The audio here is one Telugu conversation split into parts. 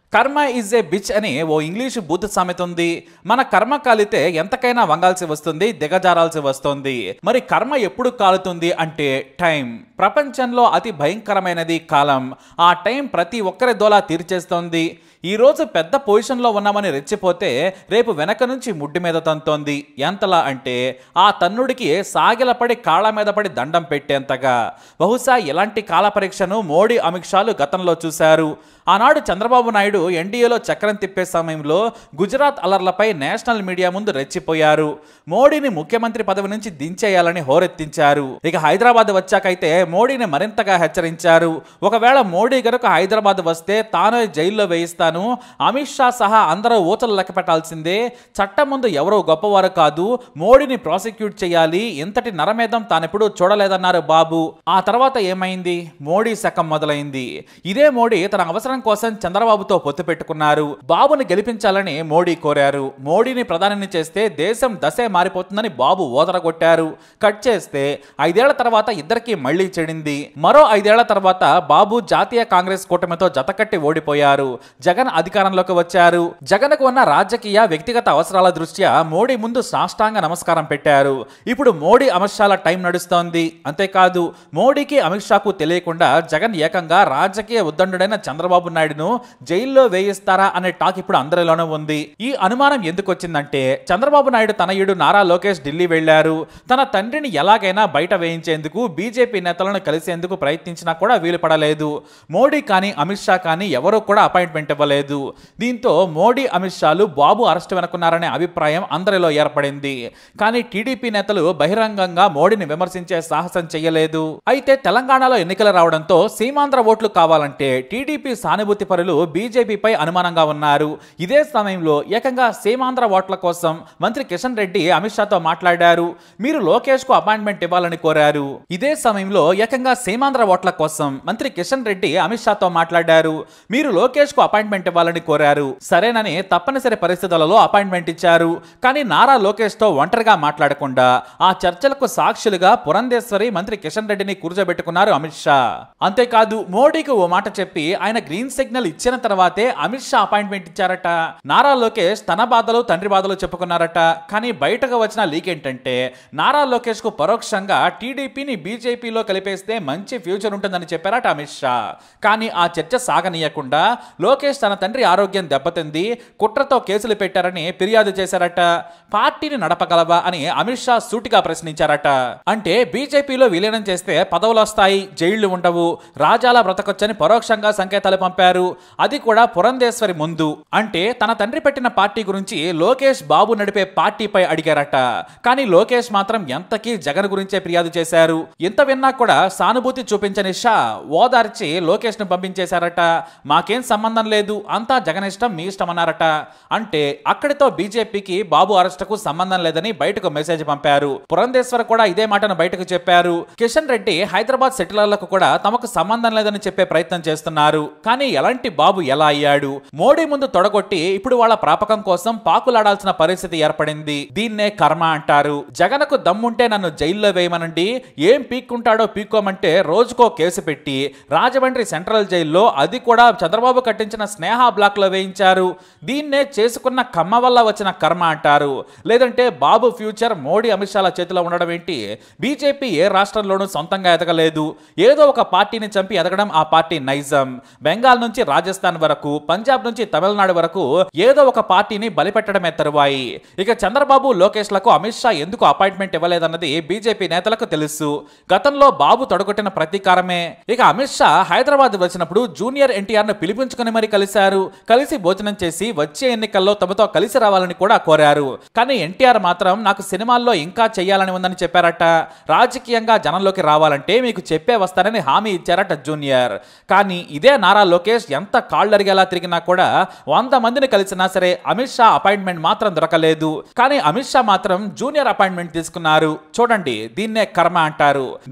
కర్మ ఈజ్ ఏ బిచ్ అని ఓ ఇంగ్లీష్ బూత్ సామెత ఉంది మన కర్మ కాలితే ఎంతకైనా వంగాల్సి వస్తుంది దిగజారాల్సి వస్తుంది మరి కర్మ ఎప్పుడు కాలుతుంది అంటే టైం ప్రపంచంలో అతి భయంకరమైనది కాలం ఆ టైం ప్రతి ఒక్కరి దోలా తీర్చేస్తోంది ఈ రోజు పెద్ద పొజిషన్లో ఉన్నామని రెచ్చిపోతే రేపు వెనక నుంచి ముడ్డి మీద తంతోంది ఎంతలా అంటే ఆ తన్నుడికి సాగిలపడి కాళ్ళ మీద పడి దండం పెట్టేంతగా బహుశా ఇలాంటి కాల పరీక్షను మోడీ అమిత్ షాలు గతంలో చూశారు ఆనాడు చంద్రబాబు నాయుడు ఎన్డీఏలో చక్రం తిప్పే సమయంలో గుజరాత్ అలర్లపై నేషనల్ మీడియా ముందు రెచ్చిపోయారు మోడీని ముఖ్యమంత్రి పదవి నుంచి దించేయాలని హోరెత్తించారు ఇక హైదరాబాద్ వచ్చాకైతే మోడీని మరింతగా హెచ్చరించారు ఒకవేళ మోడీ గనుక హైదరాబాద్ వస్తే తానే జైల్లో వేయిస్తాను అమిత్ షా సహా అందరూ ఊచలు లెక్క పెట్టాల్సిందే చట్టం ముందు ఎవరో గొప్పవారు కాదు మోడీని ప్రాసిక్యూట్ చేయాలి ఇంతటి నరమేధం తానెప్పుడు చూడలేదన్నారు బాబు ఆ తర్వాత ఏమైంది మోడీ శకం మొదలైంది ఇదే మోడీ తన అవసరం కోసం చంద్రబాబుతో పొత్తు పెట్టుకున్నారు బాబుని గెలిపించాలని మోడీ కోరారు మోడీని ప్రధానిని చేస్తే దేశం దశే మారిపోతుందని బాబు ఓదరగొట్టారు కట్ చేస్తే ఐదేళ్ల తర్వాత ఇద్దరికి మళ్లీ చెడింది మరో ఐదేళ్ల తర్వాత బాబు జాతీయ కాంగ్రెస్ కూటమితో జతకట్టి ఓడిపోయారు జగన్ అధికారంలోకి వచ్చారు జగన్కు ఉన్న రాజకీయ వ్యక్తిగత అవసరాల దృష్ట్యా మోడీ ముందు సాష్టాంగ నమస్కారం పెట్టారు ఇప్పుడు మోడీ అమిత్ షాల టైం నడుస్తోంది అంతేకాదు మోడీకి అమిత్ షాకు తెలియకుండా జగన్ ఏకంగా రాజకీయ ఉద్దండుడైన చంద్రబాబు నాయుడును జైల్లో వేయిస్తారా అనే టాక్ ఇప్పుడు అందరిలోనూ ఉంది ఈ అనుమానం ఎందుకు వచ్చిందంటే చంద్రబాబు నాయుడు తనయుడు నారా లోకేష్ ఢిల్లీ వెళ్లారు తన తండ్రిని ఎలాగైనా బయట వేయించేందుకు బీజేపీ నేతలను కలిసేందుకు ప్రయత్నించినా కూడా వీలు పడలేదు మోడీ కానీ అమిత్ షా కానీ ఎవరూ కూడా అపాయింట్మెంట్ ఇవ్వలేదు దీంతో మోడీ అమిత్ షాలు బాబు అరెస్టు వెనుకున్నారనే అభిప్రాయం అందరిలో ఏర్పడింది కానీ టీడీపీ నేతలు బహిరంగంగా మోడీని విమర్శించే సాహసం చేయలేదు అయితే తెలంగాణలో ఎన్నికలు రావడంతో సీమాంధ్ర ఓట్లు కావాలంటే టీడీపీ సానుభూతి పరులు బీజేపీపై అనుమానంగా ఉన్నారు ఇదే సమయంలో ఏకంగా సీమాంధ్ర ఓట్ల కోసం మంత్రి కిషన్ రెడ్డి అమిత్ షాతో మాట్లాడారు మీరు లోకేష్ కు అపాయింట్మెంట్ ఇవ్వాలని కోరారు ఇదే సమయంలో ఏకంగా సీమాంధ్ర ఓట్ల కోసం మంత్రి కిషన్ రెడ్డి అమిత్ షాతో మాట్లాడారు మీరు లోకేష్ కు అపాయింట్మెంట్ ఇవ్వాలని కోరారు సరేనని తప్పనిసరి పరిస్థితులలో అపాయింట్మెంట్ ఇచ్చారు కానీ నారా లోకేష్ తో ఒంటరిగా మాట్లాడకుండా ఆ చర్చలకు సాక్షులుగా పురంధేశ్వరి మంత్రి కిషన్ రెడ్డిని కూర్చోబెట్టుకున్నారు అమిత్ షా అంతేకాదు మోడీకి ఓ మాట చెప్పి ఆయన గ్రీన్ సిగ్నల్ ఇచ్చిన తర్వాతే అమిత్ షా అపాయింట్మెంట్ ఇచ్చారట నారా లోకేష్ తన బాధలు తండ్రి బాధలు చెప్పుకున్నారట కానీ బయటకు వచ్చిన లీక్ ఏంటంటే నారా లోకేష్ కు పరోక్షంగా టీడీపీని బీజేపీలో కలిపేస్తే మంచి ఫ్యూచర్ ఉంటుందని చెప్పారట అమిత్ షా కానీ ఆ చర్చ సాగనీయకుండా లోకేష్ తన తండ్రి ఆరోగ్యం దెబ్బతింది కుట్రతో కేసులు పెట్టారని ఫిర్యాదు చేశారట పార్టీని నడపగలవా అని అమిత్ షా సూటిగా ప్రశ్నించారట అంటే బీజేపీలో విలీనం చేస్తే పదవులు వస్తాయి జైళ్లు ఉండవు రాజాల బ్రతకొచ్చని పరోక్షంగా సంకేతాలు పంపారు అది కూడా పురంధేశ్వరి ముందు అంటే తన తండ్రి పెట్టిన పార్టీ గురించి లోకేష్ బాబు నడిపే పార్టీపై అడిగారట కానీ లోకేష్ మాత్రం ఎంతకీ జగన్ గురించే ఫిర్యాదు చేశారు ఎంత విన్నా కూడా సానుభూతి చూపించని షా ఓదార్చి లోకేష్ ను పంపించేశారట మాకేం సంబంధం లేదు అంతా జగన్ ఇష్టం మీ ఇష్టం అన్నారట అంటే అక్కడితో బీజేపీకి బాబు అరెస్టుకు సంబంధం లేదని బయటకు మెసేజ్ పంపారు పురంధేశ్వర్ కూడా ఇదే మాటను బయటకు చెప్పారు కిషన్ రెడ్డి హైదరాబాద్ సెటిలర్లకు కూడా తమకు సంబంధం లేదని చెప్పే ప్రయత్నం చేస్తున్నారు కానీ ఎలాంటి బాబు ఎలా అయ్యాడు మోడీ ముందు తొడగొట్టి ఇప్పుడు వాళ్ళ ప్రాపకం కోసం పాకులాడాల్సిన పరిస్థితి ఏర్పడింది దీన్నే కర్మ అంటారు జగన్కు దమ్ముంటే నన్ను జైల్లో వేయమనండి ఏం పీక్కుంటాడో పీక్కోమంటే రోజుకో కేసు పెట్టి రాజమండ్రి సెంట్రల్ జైల్లో అది కూడా చంద్రబాబు కట్టించిన స్నేహ బ్లాక్ లో వేయించారు దీన్నే చేసుకున్న కమ్మ వల్ల వచ్చిన కర్మ అంటారు లేదంటే బాబు ఫ్యూచర్ మోడీ అమిత్ షాల చేతిలో ఉండడం ఏంటి బీజేపీ ఏ రాష్ట్రంలోనూ సొంతంగా ఎదగలేదు ఏదో ఒక పార్టీని చంపి ఎదగడం ఆ పార్టీ నైజం బెంగాల్ నుంచి రాజస్థాన్ వరకు పంజాబ్ నుంచి తమిళనాడు వరకు ఏదో ఒక పార్టీని బలిపెట్టడమే తరువాయి ఇక చంద్రబాబు లోకేష్ లకు అమిత్ షా ఎందుకు అపాయింట్మెంట్ ఇవ్వలేదన్నది బీజేపీ నేతలకు తెలుసు గతంలో బాబు తొడగొట్టిన ప్రతీకారమే ఇక అమిత్ షా హైదరాబాద్ వచ్చినప్పుడు జూనియర్ ఎన్టీఆర్ ను పిలిపించుకుని మరి కలిశారు కలిసి భోజనం చేసి వచ్చే ఎన్నికల్లో తమతో కలిసి రావాలని కూడా కోరారు కానీ ఎన్టీఆర్ మాత్రం నాకు సినిమాల్లో ఇంకా చేయాలని ఉందని చెప్పారట రాజకీయంగా జనంలోకి రావాలంటే మీకు చెప్పే వస్తానని హామీ ఇచ్చారట జూనియర్ కానీ ఇదే నారా లోకేష్ ఎంత కాళ్ళరిగేలా తిరిగినా కూడా వంద మందిని కలిసినా సరే అమిత్ షా అపాయింట్మెంట్ మాత్రం దొరకలేదు కానీ అమిత్ షా మాత్రం జూనియర్ అపాయింట్మెంట్ తీసుకున్నారు చూడండి దీన్నే కర్మ అంటారు జూనియర్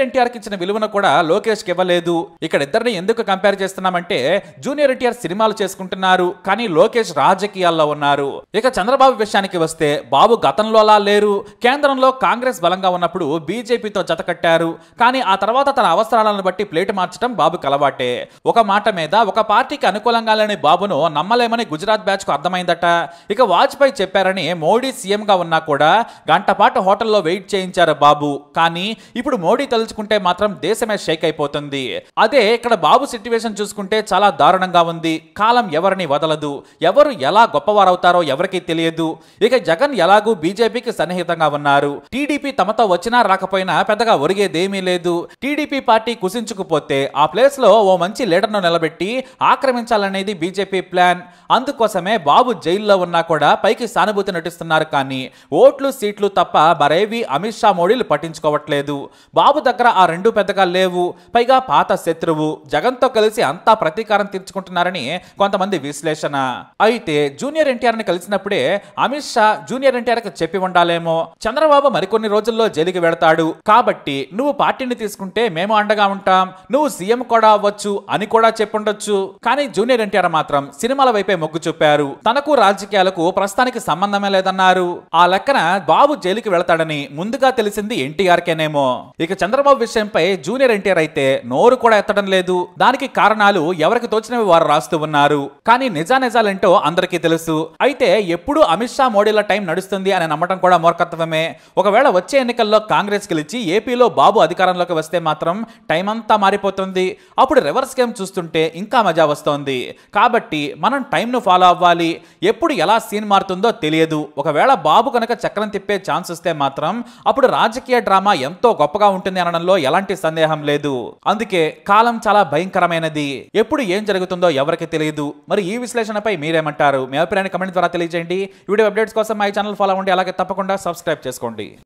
ఎన్టీఆర్ కి ఇచ్చిన విలువను కూడా లోకేష్ కి ఇవ్వలేదు ఇక్కడ ఇద్దరిని ఎందుకు కంపేర్ చేస్తున్నామంటే జూనియర్ ఎన్టీఆర్ సినిమాలు చేసుకుంటున్నారు కానీ లోకేష్ రాజకీయాల్లో ఉన్నారు ఇక చంద్రబాబు విషయానికి వస్తే బాబు గతంలో అలా లేరు కేంద్రంలో కాంగ్రెస్ బలంగా ఉన్నప్పుడు బీజేపీతో జత కట్టారు కానీ ఆ తర్వాత తన అవసరాలను బట్టి ప్లేట్ మార్చడం బాబుకి అలవాటే ఒక మాట మీద ఒక పార్టీకి అనుకూలంగా లేని బాబును నమ్మలేమని గుజరాత్ బ్యాచ్ కు అర్థమైందట ఇక వాజ్పేయి చెప్పారని మోడీ సీఎం గా ఉన్నా కూడా గంట పాటు హోటల్లో వెయిట్ చేయించారు బాబు కానీ ఇప్పుడు మోడీ తలుచుకుంటే మాత్రం దేశమే షేక్ అయిపోతుంది అదే ఇక్కడ బాబు సిట్యువేషన్ చూసుకుంటే చాలా దారుణంగా ఉంది కాలం ఎవరిని వదలదు ఎవరు ఎలా గొప్పవారవుతారో ఎవరికీ తెలియదు ఇక జగన్ ఎలాగూ బీజేపీకి సన్నిహితంగా ఉన్నారు టీడీపీ తమతో వచ్చినా రాకపోయినా పెద్దగా ఒరిగేదేమీ లేదు టీడీపీ పార్టీ కుసించుకుపోతే ఆ ప్లేస్ లో ఓ మంచి లీడర్ను నిలబెట్టి ఆక్రమించాలనేది బీజేపీ ప్లాన్ అందుకోసమే బాబు జైల్లో ఉన్నా కూడా పైకి సానుభూతి నటిస్తున్నారు కానీ ఓట్లు సీట్లు తప్ప మరేవి అమిత్ షా మోడీలు పట్టించుకోవట్లేదు బాబు దగ్గర ఆ రెండు పెద్దగా లేవు పైగా పాత శత్రువు జగన్తో కలిసి అంతా ప్రతీకారం తీర్చుకుంటున్నారని కొంతమంది విశ్లేషణ అయితే జూనియర్ ఎన్టీఆర్ ని కలిసినప్పుడే అమిత్ షా జూనియర్ ఎన్టీఆర్ కి చెప్పి ఉండాలేమో చంద్రబాబు మరికొన్ని రోజుల్లో జైలుకి వెడతాడు కాబట్టి నువ్వు పార్టీని తీసుకుంటే మేము అండగా ఉంటాం నువ్వు సీఎం కూడా అవ్వచ్చు అని కూడా చెప్పుండొచ్చు కానీ జూనియర్ ఎన్టీఆర్ మాత్రం సినిమాల వైపే మొగ్గు చూపారు తనకు రాజకీయాలకు ప్రస్తుతానికి సంబంధమే లేదన్నారు ఆ లెక్కన బాబు జైలుకి వెళతాడని ముందుగా తెలిసింది ఎన్టీఆర్ కేనేమో ఇక చంద్రబాబు విషయంపై జూనియర్ ఎన్టీఆర్ అయితే నోరు కూడా ఎత్తడం లేదు దానికి కారణాలు ఎవరికి తోచినవి వారు రాస్తూ ఉన్నారు కానీ నిజానిజాలేంటో అందరికీ తెలుసు అయితే ఎప్పుడు అమిత్ షా మోడీల టైం నడుస్తుంది అని నమ్మటం కూడా మూర్ఖత్వమే ఒకవేళ వచ్చే ఎన్నికల్లో కాంగ్రెస్ గెలిచి ఏపీలో బాబు అధికారంలోకి వస్తే మాత్రం టైం అంతా మారిపోతుంది అప్పుడు రివర్స్ గేమ్ చూస్తుంటే ఇంకా మజా వస్తోంది కాబట్టి మనం టైంను ఫాలో అవ్వాలి ఎప్పుడు ఎలా సీన్ మారుతుందో తెలియదు ఒకవేళ బాబు కనుక చక్రం తిప్పే ఛాన్స్ వస్తే మాత్రం అప్పుడు రాజకీయ డ్రామా ఎంతో గొప్పగా ఉంటుంది అనడంలో ఎలాంటి సందేహం లేదు అందుకే కాలం చాలా భయంకరమైనది ఎప్పుడు ఏం జరుగుతుందో ఎవరికి తెలియదు మరి ఈ విశ్లేషణపై మీరేమంటారు మీ అభిప్రాయాన్ని కమెంట్ ద్వారా తెలియజేయండి ఈ వీడియో అప్డేట్స్ కోసం మా ఛానల్ ఫాలో అవ్వండి అలాగే తప్పకుండా సబ్స్క్రైబ్ చేసుకోండి